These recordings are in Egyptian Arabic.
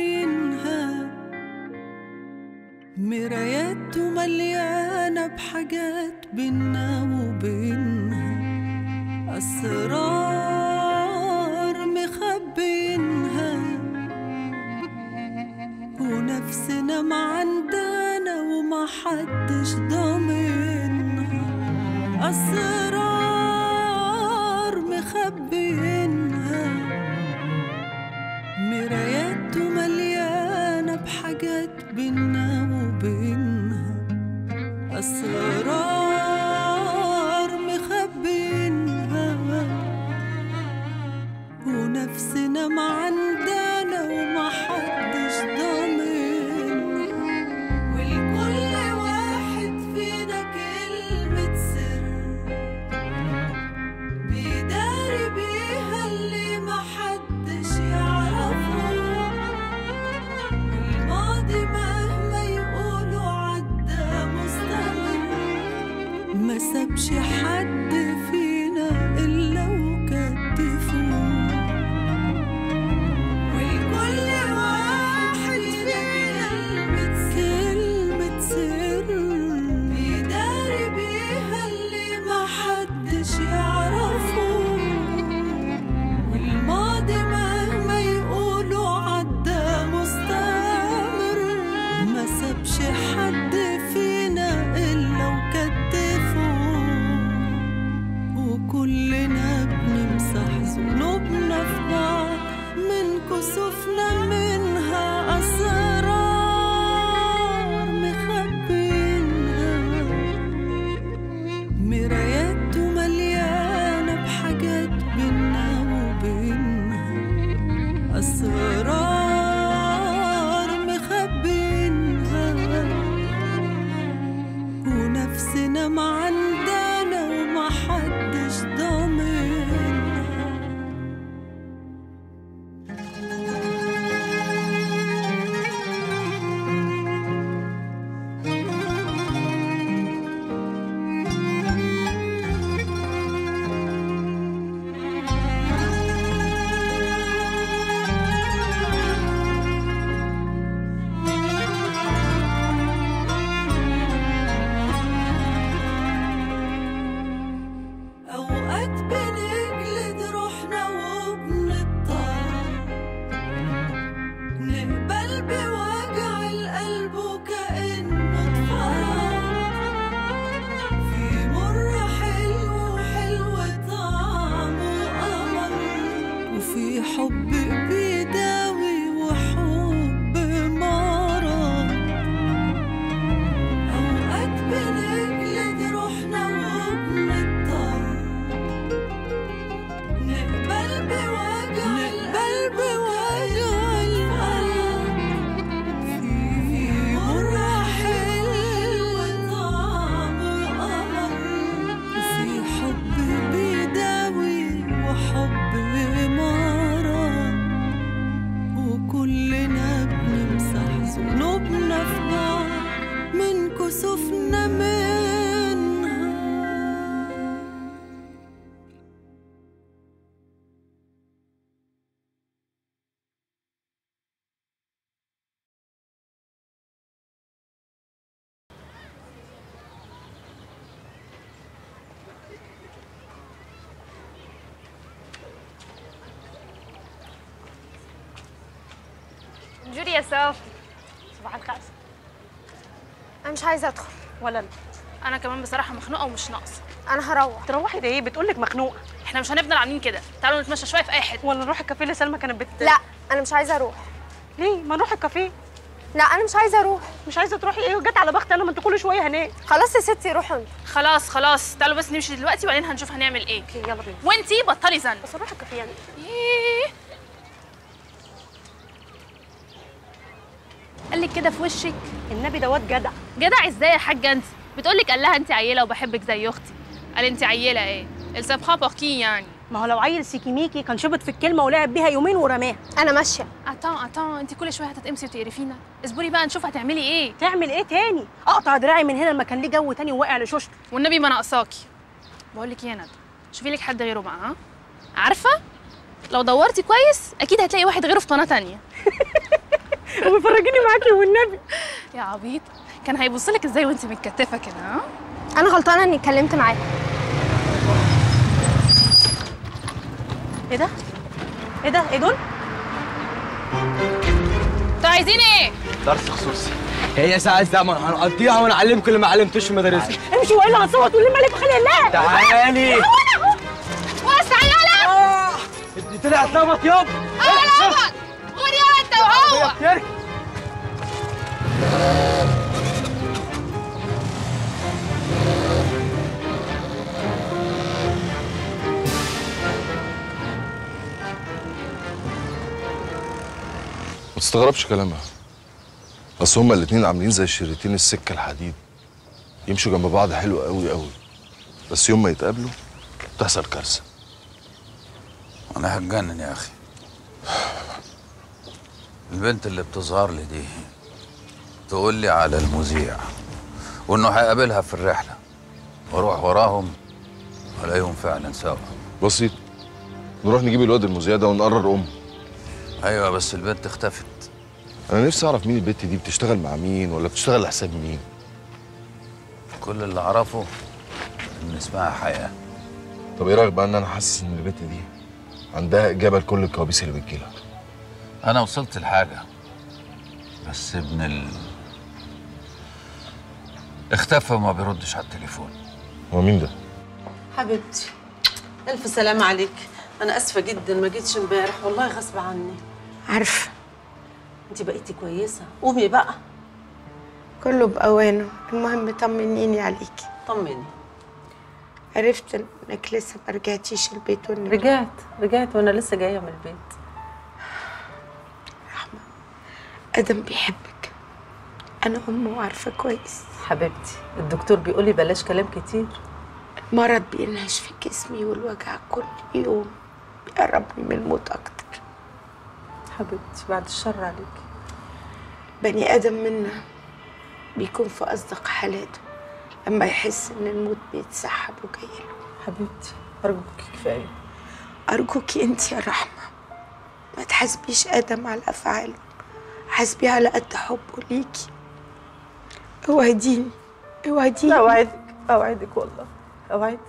مخبينها مرايات مليانة بحاجات بينا وبينها أسرار مخبينها ونفسنا معندنا وما حدش ضامنها أسرار مخبينها مرايات مليانة بحاجات بينا وبينها أسرار مخبينها ونفسنا معندنا وما حدش ضامنها ولكل واحد فينا كلمة سر بيداري بيها اللي محدش يعرفه والماضي مهما يقولوا عدى مستمر ما سابش حد فينا إلا وكتفوه والكل واحد فينا كلمة سر بيداري بيها اللي محدش يعرفه والماضي مهما يقولوا عدى مستمر ما سابش حد فينا إلا وكتفه وكلنا بنمسح ذنوبنا في بعض من كسوفنا منها أسرار مخبينها مرايات مليانة بحاجات بينا وبينها أسرار مخبينها ونفسنا معندنا وما حدش ضامنها أوقات بنجلد روحنا وبنضطر نقبل بوجع القلب وكأنه اتفرج في مر حلو وحلو طعمه قمر وفي حب بيداوي وحب مرض أوقات بنجلد روحنا وبنضطر نقبل بوجع نقبل بوجع القلب في مرة حلو طعمه قمر وفي حب بيداوي وحب مرض وكلنا بنمسح ذنوبنا في بعض من كسوفنا منها جوري يا صافي صباح الخير انا مش عايزه ادخل ولا انا انا كمان بصراحه مخنوقه ومش ناقصه انا هروح تروحي ده ايه بتقول لك مخنوقه احنا مش هنفضل عاملين كده تعالوا نتمشى شويه في اي حته ولا نروح الكافيه اللي سلمى كانت بت لا انا مش عايزه اروح ليه ما نروح الكافيه لا انا مش عايزه اروح مش عايزه تروحي ايه وجت على بختي انا ما انتوا كل شويه هناك خلاص يا ستي روحوا انتوا خلاص خلاص تعالوا بس نمشي دلوقتي وبعدين هنشوف هنعمل ايه اوكي يلا بينا وانتي بطلي زن بس نروح الكافيه يعني ايه قال لك كده في وشك النبي ده واد جدع جدع ازاي يا حاجه انت بتقول لك قال لها انت عيله وبحبك زي اختي قال انت عيله ايه السبخه بوركي يعني ما هو لو عيل سيكيميكي كان شبط في الكلمه ولعب بيها يومين ورماها انا ماشيه اتان اتان انت كل شويه هتتقمصي وتقرفينا اصبري بقى نشوف هتعملي ايه تعمل ايه تاني اقطع دراعي من هنا لما كان ليه جو تاني وواقع لشوشته والنبي ما ناقصاكي بقول لك ايه يا ندى شوفي لك حد غيره بقى ها عارفه لو دورتي كويس اكيد هتلاقي واحد غيره في قناه تانية وبيفرجيني معاكي والنبي يا عبيط كان هيبص لك ازاي وانت متكتفه كده ها انا غلطانه اني اتكلمت معاه ايه ده ايه ده ايه دول انتوا عايزين ايه درس خصوصي هي ساعة زمن هنقضيها ونعلمكم اللي ما علمتوش في مدارسكم امشي والا هتصوت واللي مالك بخلي الله تعالي وسع يلا دي طلعت لبط يابا انا لبط قول يلا انت وهو يركب ما تستغربش كلامها بس هما الاتنين عاملين زي شريطين السكة الحديد يمشوا جنب بعض حلو قوي قوي بس يوم ما يتقابلوا تحصل كارثة انا هتجنن يا اخي البنت اللي بتظهر لي دي تقول لي على المذيع وانه هيقابلها في الرحله واروح وراهم والاقيهم فعلا سوا بسيط نروح نجيب الواد المذيع ده ونقرر أمه ايوه بس البنت اختفت أنا نفسي أعرف مين البت دي بتشتغل مع مين ولا بتشتغل لحساب مين كل اللي اعرفه ان اسمها حياه طب إيه رأيك بقى إن أنا حاسس إن البت دي عندها إجابة لكل الكوابيس اللي بتجيلها انا وصلت لحاجه بس ابن ال اختفى وما بيردش على التليفون هو مين ده؟ حبيبتي ألف سلامة عليك أنا آسفة جدا ما جيتش امبارح والله غصب عني عارفه أنت بقيتي كويسة قومي بقى كله بأوانه المهم طمنيني عليكي طمني عرفت انك لسه ما رجعتيش البيت وانك رجعت رجعت وأنا لسه جاية من البيت ادم بيحبك انا امه وعارفه كويس حبيبتي الدكتور بيقول لي بلاش كلام كتير المرض بينهش في جسمي والوجع كل يوم بيقربني من الموت اكتر حبيبتي بعد الشر عليكي بني ادم منا بيكون في اصدق حالاته لما يحس ان الموت بيتسحب وجاي له حبيبتي أرجوكي كفاية ارجوكي انت يا رحمه ما تحاسبيش ادم على افعاله حاسبيه على قد حبه ليكي اوعديني اوعديني أوعدك أوعدك والله أوعدك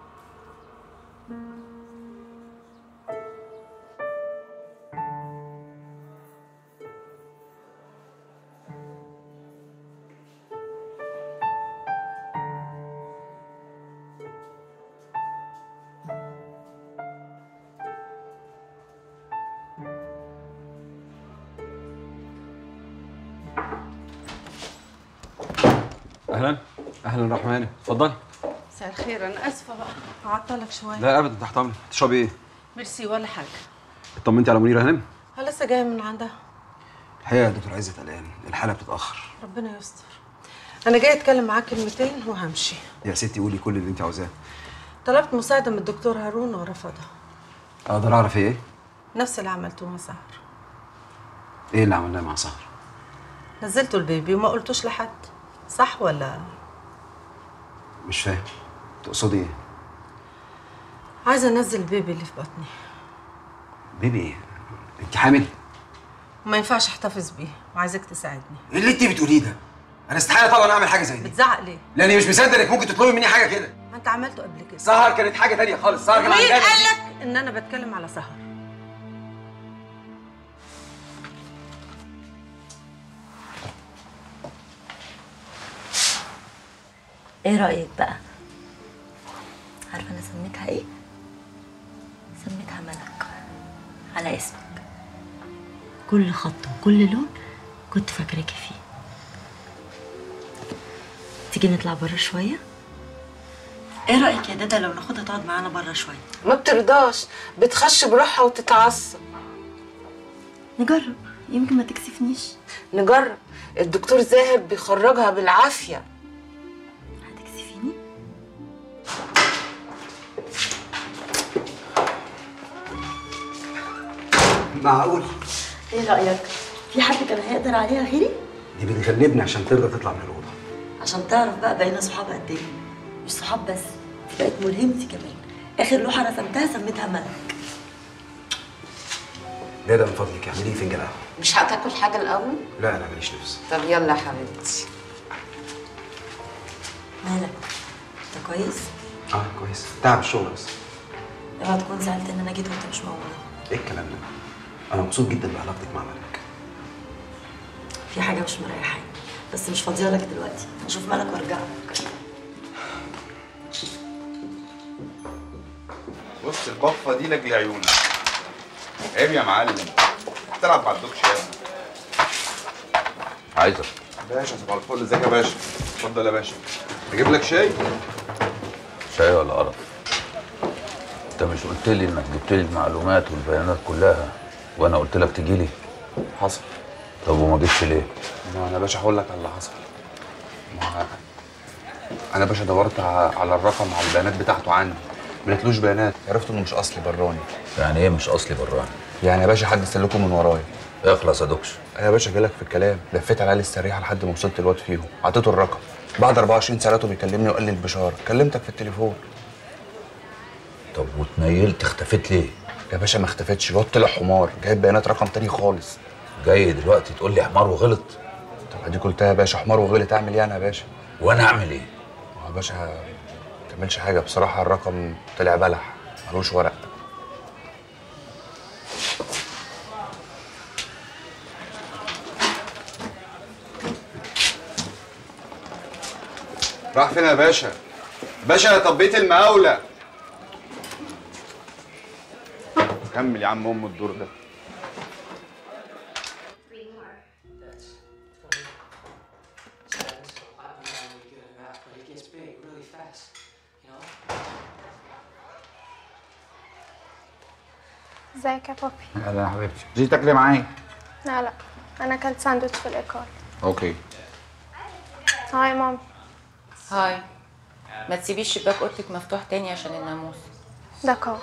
اهلا اهلا رحماني اتفضلي مساء الخير أنا آسفة بقى هعطلك شوية لا ابدا تحت امرك تشربي ايه ميرسي ولا حاجة اطمنتي على منيره هانم أنا لسه جاية من عندها الحقيقه يا دكتور عزت قلقان الحاله بتتاخر ربنا يستر أنا جاية أتكلم معاك كلمتين وهمشي يا ستي قولي كل اللي انت عاوزاه طلبت مساعدة من الدكتور هارون ورفضها اقدر اعرف ايه نفس اللي عملته مع سهر ايه اللي عملناه مع سهر نزلته البيبي وما قلتوش لحد صح ولا مش فاهم تقصدي ايه عايزة أنزل البيبي اللي في بطني بيبي ايه انت حامل وما ينفعش احتفظ بيه وعايزك تساعدني ايه اللي انت بتقوليه ده انا استحاله طبعا اعمل حاجه زي دي بتزعق ليه؟ لاني مش مصدق انك ممكن تطلبي مني حاجه كده ما انت عملته قبل كده سهر كانت حاجه تانية خالص سهر كان مين عندها قال لك ان انا بتكلم على سهر ايه رأيك بقى؟ عارفة انا سميتها ايه؟ سميتها ملك على اسمك كل خط وكل لون كنت فاكراكي فيه تيجي نطلع بره شوية؟ ايه رأيك يا دادا لو ناخدها تقعد معانا بره شوية؟ ما بترضاش بتخش بروحها وتتعصب نجرب يمكن ما تكسفنيش نجرب الدكتور زاهر بيخرجها بالعافيه هتكسفيني؟ معقول ايه رأيك؟ في حد كان هيقدر عليها غيري؟ دي بتغلبني عشان ترضى تطلع من الاوضه عشان تعرف بقى بقينا صحاب قد ايه مش صحاب بس دي بقت ملهمتي كمان اخر لوحه رسمتها سميتها ملك ندى من فضلك اعملي لي فنجان قهوه مش هتاكل حاجه الاول لا انا ماليش نفس طب يلا يا حبيبتي مالك انت كويس؟ اه كويس تعب الشغل بس اوعى تكون زعلت ان انا جيت وانت مش موجود ايه الكلام ده انا مبسوط جدا بعلاقتك مع ملك في حاجه مش مريحاني بس مش فاضيه لك دلوقتي اشوف مالك وارجع لك بص البفه دي لاجل عيونك عيب يا معلم تلعب مع الدكش يا ابني عايزك باشا صباح الفل ازيك يا باشا اتفضل يا باشا اجيب لك شاي شاي ولا قرف انت مش قلت لي انك جبت لي المعلومات والبيانات كلها وانا قلت لك تجي لي حصل طب وما جيتش ليه ما انا يا باشا هقول لك على اللي حصل ما انا يا باشا دورت ع- على الرقم على البيانات بتاعته عندي ما لقيتلوش بيانات عرفت انه مش اصلي براني يعني ايه مش اصلي براني يعني يا باشا حد سلكه من ورايا اخلص يا دكش يا باشا جالك في الكلام لفيت على السريع لحد ما وصلت الواد فيهم عطيته الرقم بعد 24 ساعه لقيته بيكلمني وقال لي البشاره كلمتك في التليفون طب واتنيلت اختفيت ليه يا باشا ما اختفتش الواد طلع حمار جايب بيانات رقم تاني خالص جاي دلوقتي تقول لي حمار وغلط طب اديك قلتها يا باشا حمار وغلط اعمل ايه انا يا باشا وانا اعمل ايه يا باشا ما تعملش حاجه بصراحه الرقم طلع بلح ملوش ورق راح فين يا باشا باشا انا طبيت المقاولة كمل يا عم ام الدور ده ازيك يا بابي اهلا يا حبيبتي تيجي تاكلي معايا لا لا انا اكلت ساندوتش في الايقاع اوكي هاي مام هاي ما تسيبيش شباك اوضتك مفتوح تاني عشان الناموس دكار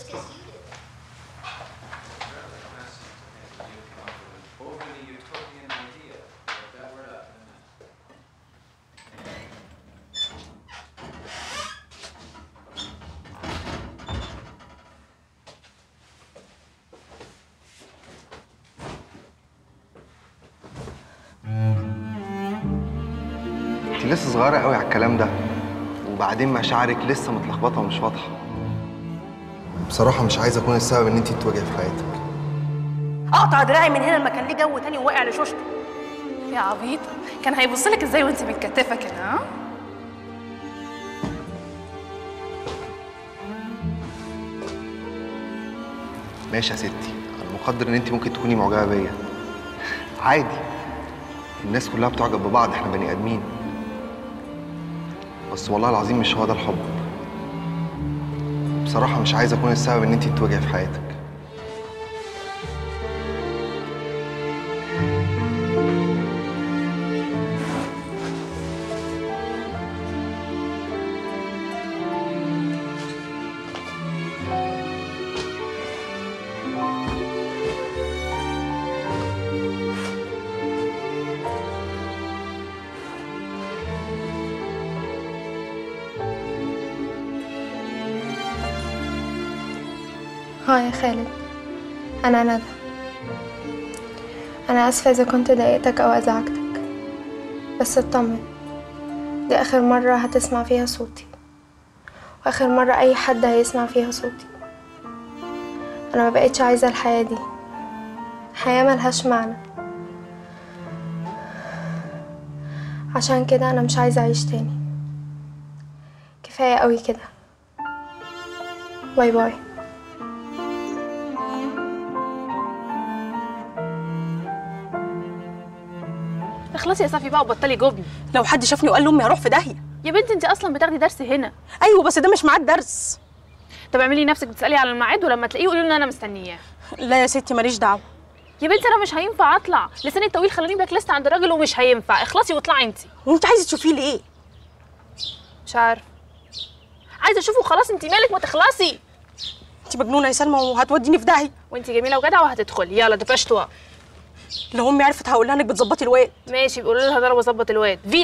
انت لسه صغيرة قوي على الكلام ده وبعدين مشاعرك لسه متلخبطة ومش واضحة بصراحة مش عايز أكون السبب إن أنت تتواجهي في حياتك اقطع دراعي من هنا المكان ليه جو تاني وواقع لشوشته يا عبيطه كان هيبص لك ازاي وانت متكتفه كده ها ماشي يا ستي أنا مقدر إن أنت ممكن تكوني معجبة بيا عادي الناس كلها بتعجب ببعض إحنا بني آدمين بس والله العظيم مش هو ده الحب بصراحة مش عايز أكون السبب إن أنت تتواجهي في حياتك هاي يا خالد أنا ندى أنا آسفة إذا كنت ضايقتك أو أزعجتك بس اطمن دي آخر مرة هتسمع فيها صوتي وآخر مرة أي حد هيسمع فيها صوتي أنا ما بقتش عايزة الحياة دي حياة ملهاش معنى عشان كده أنا مش عايزة أعيش تاني كفاية قوي كده باي باي اخلصي يا صافي بقى وبطلي جبن لو حد شافني وقال لامي هروح في داهيه يا بنتي انت اصلا بتاخدي درس هنا ايوه بس ده مش ميعاد درس طب اعملي نفسك بتسالي على الميعاد ولما تلاقيه قولي له ان انا مستنياه لا يا ستي ماليش دعوه يا بنتي انا مش هينفع اطلع لساني الطويل خلاني بلاك ليست عند الراجل ومش هينفع اخلصي واطلعي انت وانت عايزه تشوفيه ليه مش عارفه عايزه اشوفه خلاص انت مالك ما تخلصي انت مجنونه يا سلمى وهتوديني في داهيه وانت جميله وجدعه وهتدخلي يلا دبشتوا لو امي عرفت هقول لها انك بتظبطي الواد ماشي بيقولوا لها ضرب اظبط الواد فيت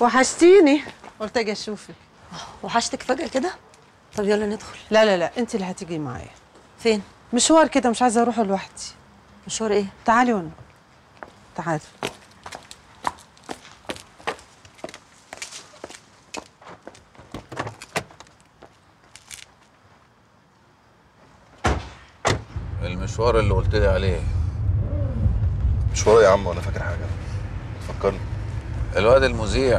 وحشتيني قلت اجي اشوفك وحشتك فجأة كده طب يلا ندخل لا لا لا انت اللي هتيجي معايا فين مشوار كده مش عايزه اروح لوحدي مشوار ايه تعالي وانا تعالي المشوار اللي قلت لي عليه مشوار يا عم وانا فاكر حاجه فكرني الواد المذيع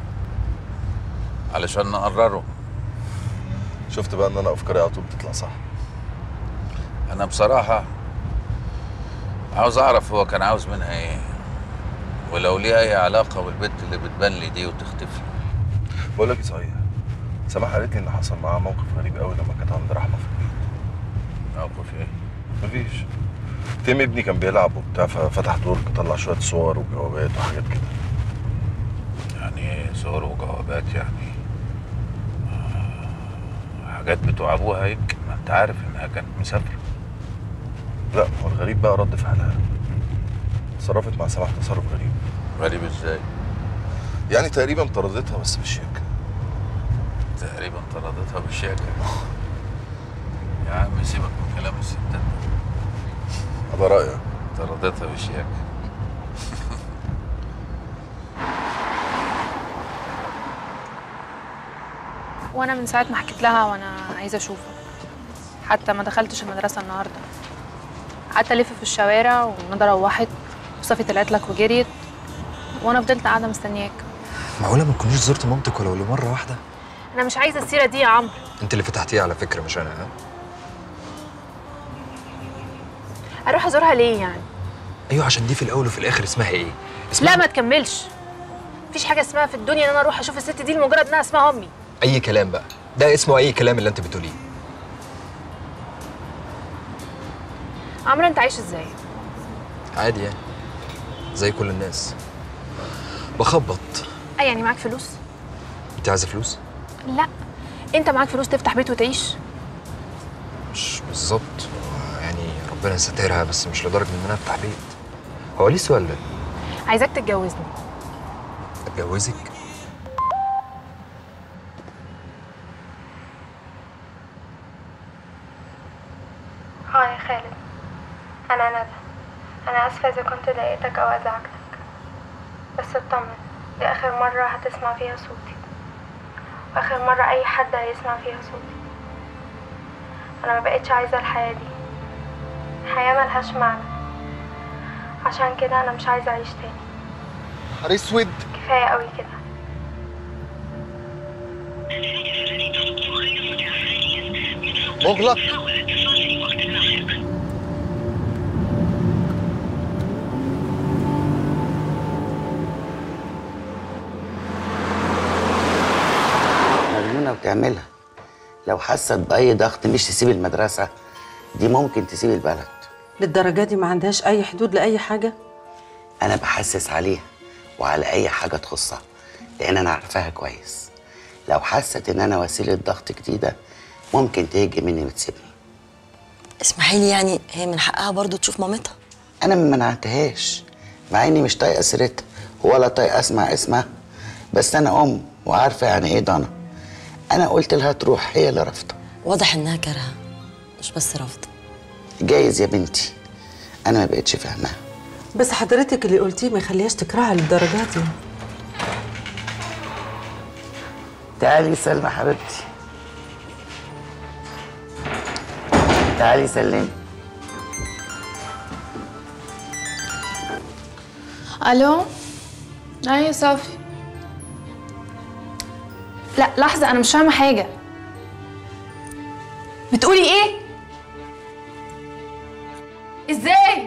علشان نقرره شفت بقى ان انا افكاري على طول بتطلع صح انا بصراحه عاوز اعرف هو كان عاوز منها ايه ولو ليه اي علاقه بالبنت اللي بتبان لي دي وتختفي بقول لك ايه صحيح سماح قالت لي ان حصل معاها موقف غريب قوي لما كانت عند رحمه في البيت موقف ايه مفيش تيم ابني كان بيلعب وبتاع ففتح درج طلع شويه صور وجوابات وحاجات كده يعني ايه صور وجوابات يعني آه، حاجات بتوع ابوها يمكن ما انت عارف انها كانت مسافره لا هو الغريب بقى رد فعلها تصرفت مع سماح تصرف غريب غريب ازاي يعني تقريبا طردتها بس بالشيك تقريبا طردتها بالشياكه يا عم سيبك من كلام الستات على رايك طردتها بالشياكه وانا من ساعه ما حكيت لها وانا عايزه اشوفك حتى ما دخلتش المدرسه النهارده قعدت الف في الشوارع وندى روحت وصفي طلعت لك وجريت وانا فضلت قاعده مستنياك معقولة ما تكونيش زرت مامتك ولو لمرة واحدة؟ انا مش عايزه السيره دي يا عمرو انت اللي فتحتيها على فكرة مش انا ها؟ اروح ازورها ليه يعني ايوه عشان دي في الاول وفي الاخر اسمها ايه؟ لا ما تكملش مفيش حاجه اسمها في الدنيا ان انا اروح اشوف الست دي لمجرد انها اسمها امي اي كلام بقى ده اسمه اي كلام اللي انت بتقوليه عمرو انت عايش ازاي عادي يعني زي كل الناس بخبط اي يعني معاك فلوس انت عايزة فلوس؟ لا انت معاك فلوس تفتح بيت وتعيش مش بالظبط يعني ربنا سترها بس مش لدرجة ان انا افتح بيت هو ليه السؤال ده؟ عايزاك تتجوزني اتجوزك؟ اه يا خالد انا ندى انا اسفه اذا كنت ضايقتك او ازعجتك بس اطمن دي اخر مره هتسمع فيها صوتي واخر مره اي حد هيسمع فيها صوتي انا ما بقتش عايزه الحياه دي الحياه ملهاش معنى عشان كده انا مش عايزه اعيش تاني نهار اسود كفايه قوي كده مغلق مجنونة وتعملها لو حست بأي ضغط مش تسيب المدرسة دي ممكن تسيب البلد للدرجه دي ما عندهاش اي حدود لاي حاجه أنا بحسس عليها وعلى أي حاجة تخصها لأن أنا عارفاها كويس لو حست إن أنا وسيلة ضغط جديدة ممكن تهج مني وتسيبني اسمحي لي يعني هي من حقها برضو تشوف مامتها أنا ما منعتهاش مع إني مش طايقة سيرتها ولا طايقة أسمع اسمها بس أنا أم وعارفة يعني إيه ضنا أنا قلت لها تروح هي اللي رافضة واضح انها كارهه مش بس رافضه جايز يا بنتي أنا ما بقتش فاهماها بس حضرتك اللي قلتيه ما يخليهاش تكرهها للدرجه دي تعالي سلمى حبيبتي تعالي سلمي الو ايوه صافي لا لحظه انا مش فاهمه حاجه بتقولي ايه ازاي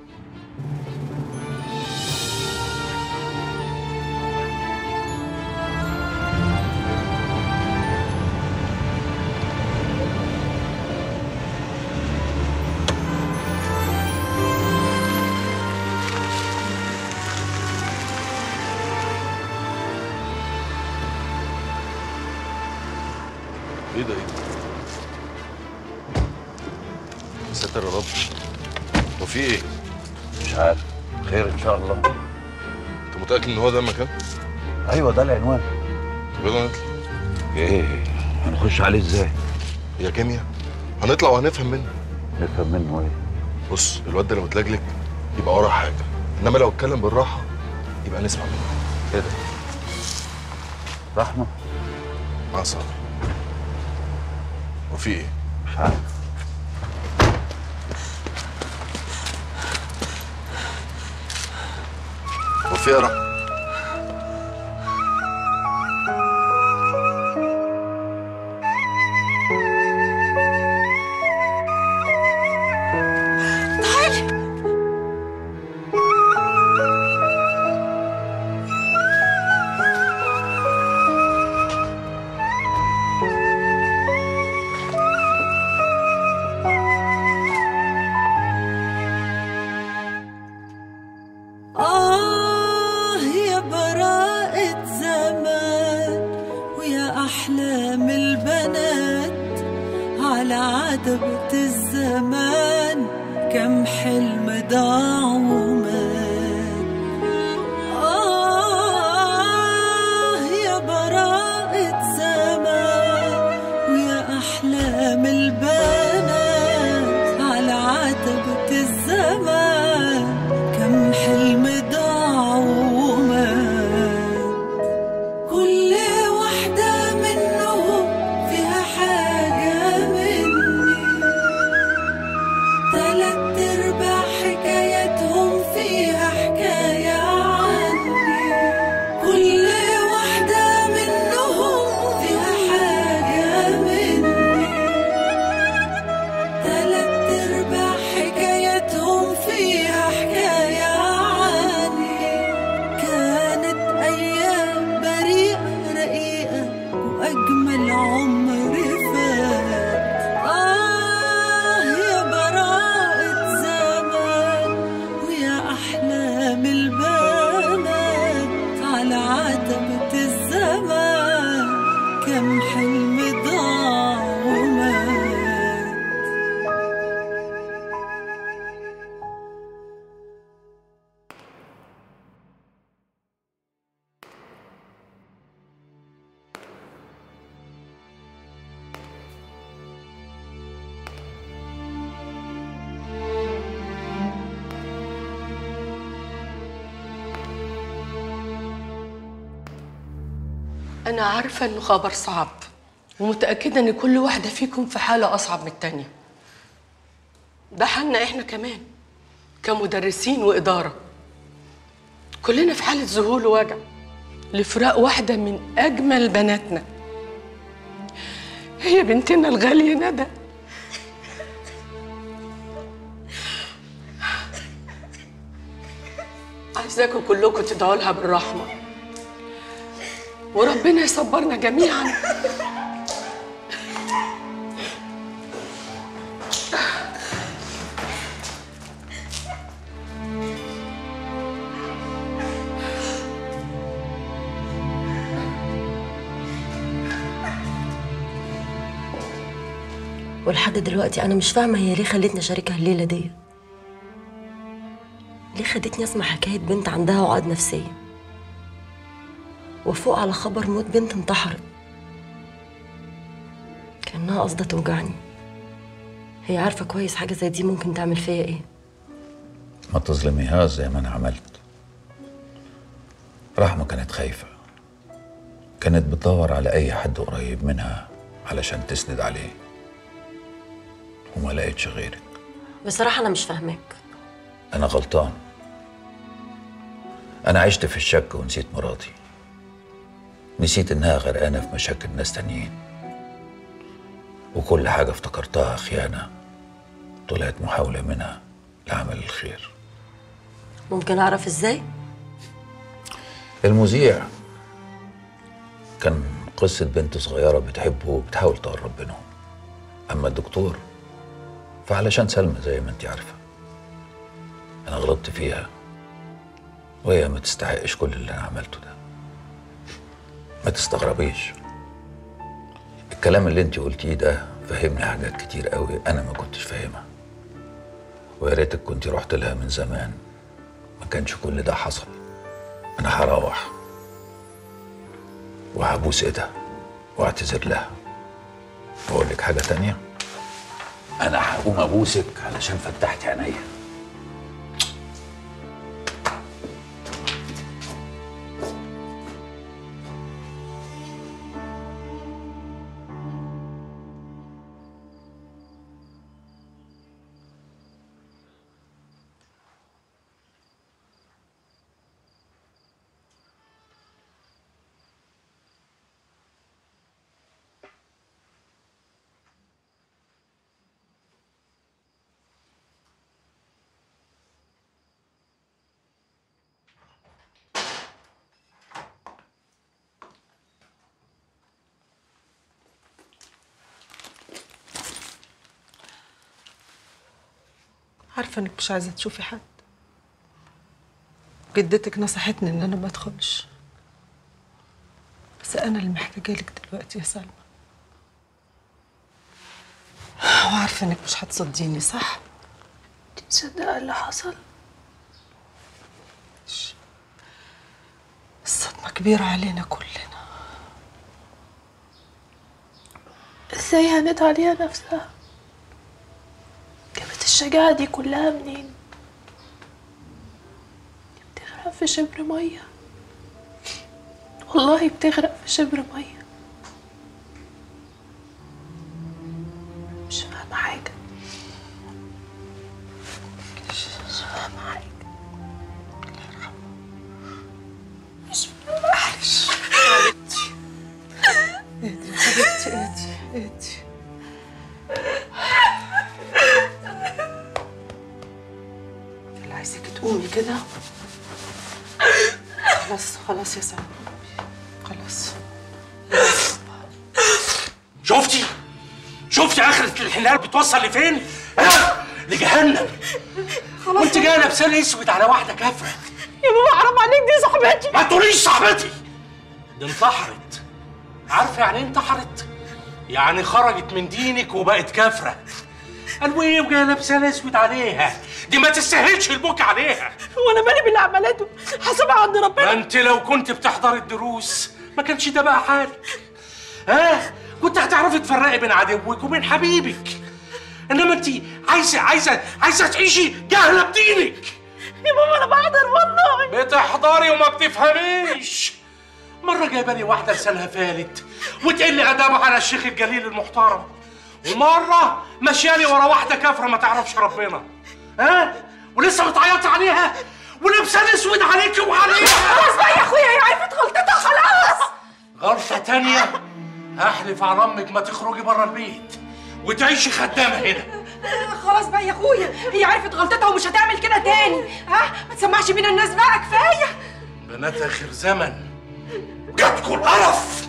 ايه ده ايه يا ساتر يا رب هو في ايه؟ مش عارف خير ان شاء الله انت متأكد ان هو ده المكان؟ ايوه ده العنوان طب يلا نطلع ايه هنخش عليه ازاي يا كيمياء هنطلع وهنفهم منه نفهم منه ايه بص الواد ده لو اتلجلج يبقى وراه حاجه انما لو اتكلم بالراحه يبقى نسمع منه كده رحمه اه صبري وفي ايه مش عارف وفي ايه يا رحمة؟ تعالي آه يا براءة زمان ويا أحلام البنات على عتبة الزمان كم حلم ضاع ومات آه يا براءة زمان ويا أحلام البنات على عتبة الزمان كم حلم ضاع ومات كل واحدة منهم فيها حاجة مني تلات ارباع حكاياتهم فيها حكاية عني كل واحدة منهم فيها حاجة مني تلات ارباع حكاياتهم فيها حكاية عني كانت أيام بريئة رقيقة وأجمل عمر فات آه يا براءة زمان ويا أحلام البنات على عتبة الزمان كم حلم ضاع ومات أنا عارفة إنه خبر صعب ومتأكدة إن كل واحدة فيكم في حالة أصعب من التانية ده حالنا إحنا كمان كمدرسين وإدارة كلنا في حالة ذهول ووجع لفراق واحدة من أجمل بناتنا هي بنتنا الغالية ندى عايزاكم كلكم تدعوا لها بالرحمة وربنا يصبرنا جميعا ولحد دلوقتي انا مش فاهمه هي ليه خلتني اشاركها الليله دي ليه خدتني اسمع حكايه بنت عندها عقد نفسيه وفوق على خبر موت بنت انتحرت كانها قصده توجعني هي عارفه كويس حاجه زي دي ممكن تعمل فيا ايه ما تظلميهاش زي ما انا عملت رحمة كانت خايفة كانت بتدور على أي حد قريب منها علشان تسند عليه وما لقيتش غيرك بصراحه انا مش فاهماك أنا غلطان أنا عشت في الشك ونسيت مراتي نسيت إنها غرقانة في مشاكل ناس تانيين وكل حاجة افتكرتها خيانة طلعت محاولة منها لعمل الخير ممكن اعرف ازاي المذيع كان قصة بنت صغيرة بتحبه وبتحاول تقرب بينهم أما الدكتور فعلشان سلمى زي ما انت عارفة أنا غلطت فيها وهي ما تستحقش كل اللي أنا عملته ده ما تستغربيش الكلام اللي انت قلتيه ده فهمني حاجات كتير قوي أنا ما كنتش فاهمها ويا ريتك كنت رحت لها من زمان ما كانش كل ده حصل أنا هروح وهبوس ايدها واعتذر لها واقول لك حاجه تانية انا هقوم ابوسك علشان فتحت عينيا عارفة انك مش عايزة تشوفي حد جدتك نصحتني ان انا ما ادخلش بس انا اللي محتاجة لك دلوقتي يا سلمى وعارفة انك مش هتصدقيني صح؟ انت مصدقة اللي حصل الصدمة كبيرة علينا كلنا ازاي هانت عليها نفسها جابت الشجاعة دي كلها منين دي بتغرق في شبر مية والله بتغرق في شبر مية مش فاهمة حاجة مش فاهمة حاجة مش فاهمة حاجة اهدي يا حبيبتي اهدي اهدي اللي عايزك تقومي كده خلاص خلاص يا سلمى خلاص شفتي شفتي اخرة الحلال بتوصل لفين؟ ها؟ لجهنم خلاص وانت جايه لابسه اسود على واحده كافره يا بابا حرام عليك دي صاحبتي ما تقوليش صاحبتي دي انتحرت عارفه يعني ايه انتحرت؟ يعني خرجت من دينك وبقت كافره قالوا ايه وجايه لابسه اسود عليها دي ما تستاهلش البكا عليها وانا مالي باللي عملته حسابها عند ما ربنا انت لو كنت بتحضر الدروس ما كانش ده بقى حالك ها كنت هتعرفي تفرقي بين عدوك وبين حبيبك انما انت عايزه عايزه عايزه تعيشي جاهله بدينك يا بابا انا بحضر والله بتحضري وما بتفهميش مرة جايبة لي واحدة لسانها فالت وتقل أدابها على الشيخ الجليل المحترم ومرة ماشيالي ورا واحدة كافرة ما تعرفش ربنا ها ولسه بتعيطي عليها ولابسة اسود عليكي وعليها خلاص بقى يا اخويا هي عرفت غلطتها خلاص غلطة تانية هحلف على أمك ما تخرجي بره البيت وتعيشي خدامة هنا خلاص بقى يا اخويا هي عرفت غلطتها ومش هتعمل كده تاني ها ما تسمعش بينا الناس بقى كفايه بنات آخر زمن جاتكوا القرف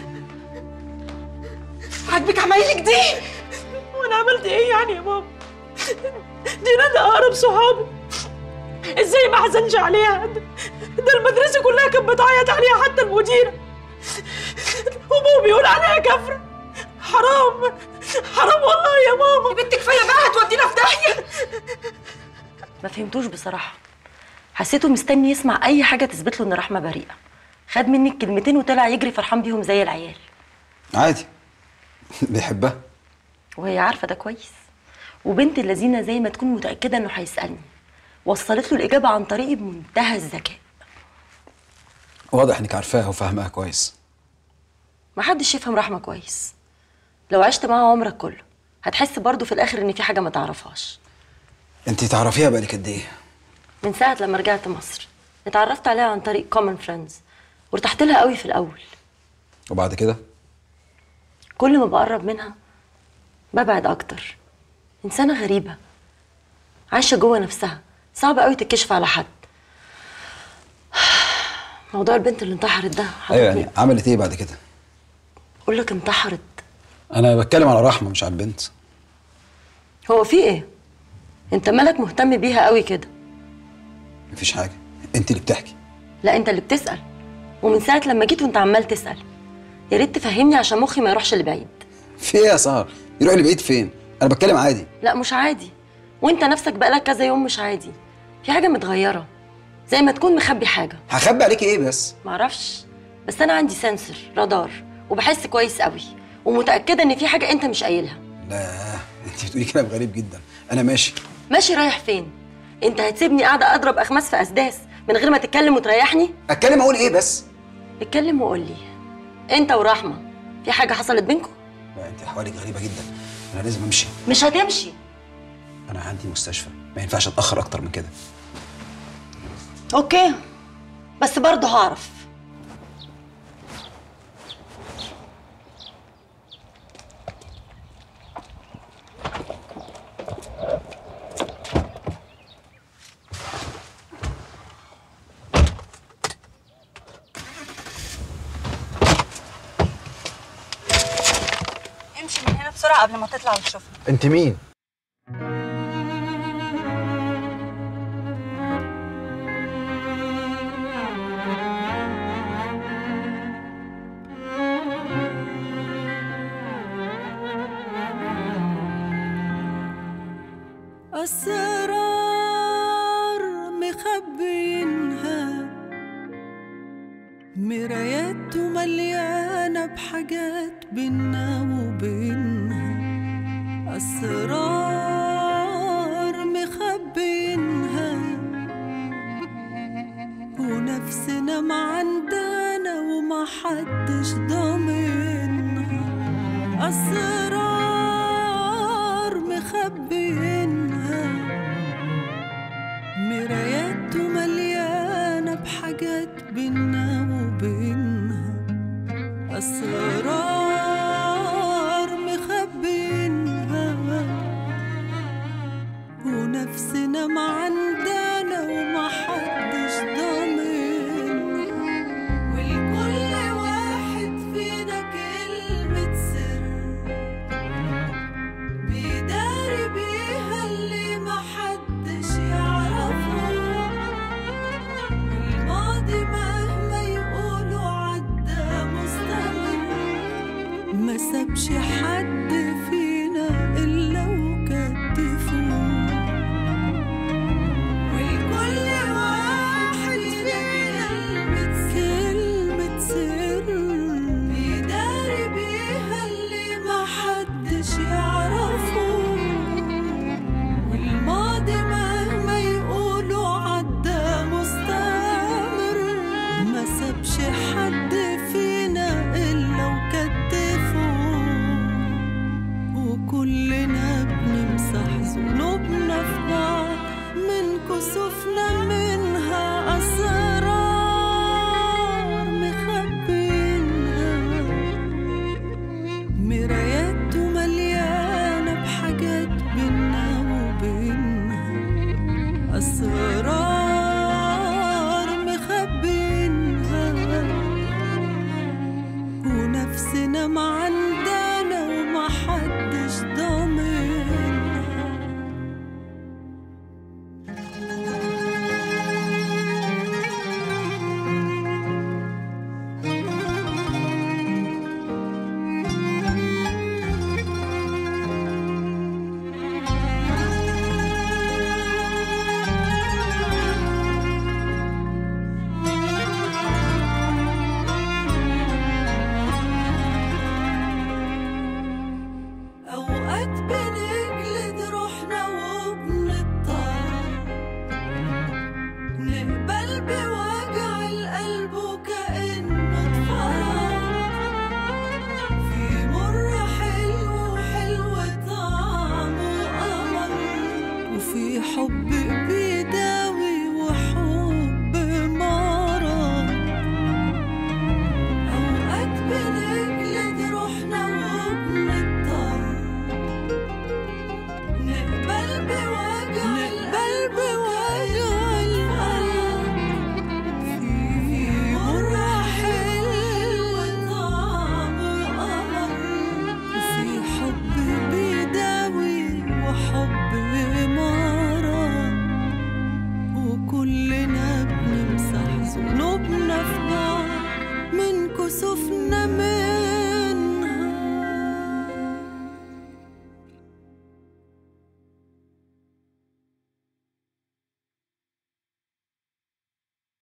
عاجبك عمايلك دي وانا عملت ايه يعني يا ماما دي ندى اقرب صحابي ازاي ما حزنش عليها ده ده المدرسه كلها كانت بتعيط عليها حتى المديره وابوه بيقول عليها كفره حرام حرام والله يا ماما يا بنت كفايه بقى هتودينا في داهيه ما فهمتوش بصراحة حسيته مستني يسمع أي حاجة تثبت له إن رحمة بريئة خد مني الكلمتين وطلع يجري فرحان بيهم زي العيال عادي بيحبها وهي عارفة ده كويس وبنت اللذينة زي ما تكون متأكدة إنه هيسألني وصلت له الإجابة عن طريقي بمنتهى الذكاء واضح انك عارفاها وفاهماها كويس محدش يفهم رحمة كويس لو عشت معاها عمرك كله هتحس برضه في الآخر إن في حاجة ما تعرفهاش انت تعرفيها بقالك قد ايه من ساعة لما رجعت مصر اتعرفت عليها عن طريق common friends وارتحت لها قوي في الأول وبعد كده كل ما بقرب منها ببعد أكتر إنسانة غريبة عايشة جوه نفسها صعب قوي تتكشف على حد موضوع البنت اللي انتحرت ده ايوه يعني عملت ايه بعد كده أقول لك انتحرت انا بتكلم على رحمه مش على البنت هو في إيه؟ أنت مالك مهتم بيها قوي كده مفيش حاجه انت اللي بتحكي لا أنت اللي بتسأل ومن ساعة لما جيت وأنت عمال تسأل يا ريت تفهمني عشان مخي ما يروحش لبعيد في ايه يا سهر يروح لبعيد فين انا بتكلم عادي لا مش عادي وانت نفسك بقالك كذا يوم مش عادي في حاجه متغيره زي ما تكون مخبي حاجه هخبي عليكي ايه بس معرفش بس انا عندي سنسور رادار وبحس كويس قوي ومتاكده ان في حاجه انت مش قايلها لا انت بتقولي كلام غريب جدا انا ماشي ماشي رايح فين انت هتسيبني قاعده اضرب اخماس في اسداس من غير ما تتكلم وتريحني اتكلم اقول ايه بس اتكلم وقول لي انت ورحمه في حاجه حصلت بينكم لا انت احوالك غريبه جدا انا لازم امشي مش هتمشي انا عندي مستشفى ما ينفعش اتاخر اكتر من كده اوكي بس برضه هعرف امشي من هنا بسرعه قبل ما تطلع وتشوفنا انت مين أسرار مخبينها مرايات مليانة بحاجات بينا وبينها أسرار مخبينها ونفسنا معندنا وما حدش ضامنها أسرار مخبينها مرايات مليانة بحاجات بينا وبينها أسرار مخبينها ونفسنا معندنا وما حدش ضامنها ولكل واحد فينا كلمة سر بيداري بيها اللي محدش يعرفه الماضي مهما يقولوا عدى مستمر ما سابش حد فينا إلا وكتفوه ولكل واحد فينا كلمة سر بيداري بيها اللي محدش يعرفه والماضي مهما يقولوا عدى مستمر ما سابش حد فينا إلا وكتفه وكلنا بنمسح ذنوبنا في بعض من كسوفنا منها أسرار مخبينها مرايات مليانة بحاجات بينا وبينها أسرار